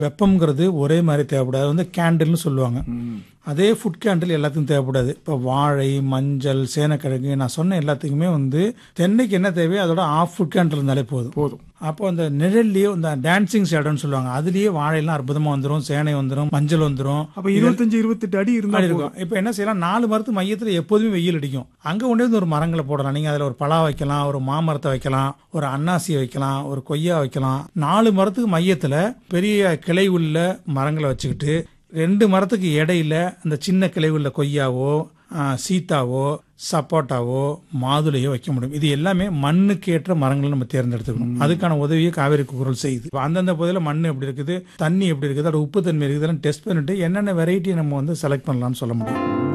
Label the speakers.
Speaker 1: வெப்பம்ங்கிறது ஒரே மாதிரி தேவைப்படாது அது வந்து கேண்டில்னு சொல்லுவாங்க
Speaker 2: ம்.
Speaker 1: அதே ஃபுட் கேண்டில் எல்லாத்துக்கும் தேவைப்படாது இப்போ வாழை மஞ்சள் சேனக்கிழங்கு நான் சொன்ன எல்லாத்துக்குமே வந்து தென்னைக்கு என்ன தேவையோ அதோட ஆஃப் ஃபுட் கேண்டில் இருந்தாலே போதும்
Speaker 2: போதும்
Speaker 1: அப்போ அந்த நிழல்லையே இந்த டான்சிங் ஷேடோன்னு சொல்லுவாங்க அதுலயே வாழையெல்லாம் அற்புதமா வந்துடும் சேனை வந்துடும் மஞ்சள் வந்துடும்
Speaker 2: அப்ப இருபத்தஞ்சு இருபத்தெட்டு அடி இருந்தா
Speaker 1: முன்னாடி
Speaker 2: போதும்.
Speaker 1: இருக்கும் இப்போ என்ன செய்யலாம் நாலு மரத்து மையத்தில் எப்போதுமே வெயில் அடிக்கும் அங்கே கொண்டு வந்து ஒரு மரங்களை போடலாம் நீங்கள் அதில் ஒரு பலா வைக்கலாம் ஒரு மாமரத்தை வைக்கலாம் ஒரு அன்னாசி வைக்கலாம் ஒரு கொய்யா வைக்கலாம் நாலு மரத்துக்கு மையத்தில் பெரிய கிளை உள்ள மரங்களை வச்சுக்கிட்டு ரெண்டு மரத்துக்கு இடையில அந்த சின்ன கிளை உள்ள கொய்யாவோ ஆ, சீத்தாவோ சப்போட்டாவோ மாதுளையோ வைக்க முடியும் இது எல்லாமே மண்ணுக்கு ஏற்ற மரங்களை நம்ம தேர்ந்தெடுத்துக்கணும் அதுக்கான உதவியை காவேரி குரல் செய்யுது இப்ப அந்தந்த பகுதியில் மண் எப்படி இருக்குது தண்ணி எப்படி இருக்குது அதோட உப்பு தன்மை இருக்குது டெஸ்ட் பண்ணிட்டு என்னென்ன வெரைட்டி நம்ம வந்து செலக்ட் பண்ணலாம்னு சொல்ல முடியும்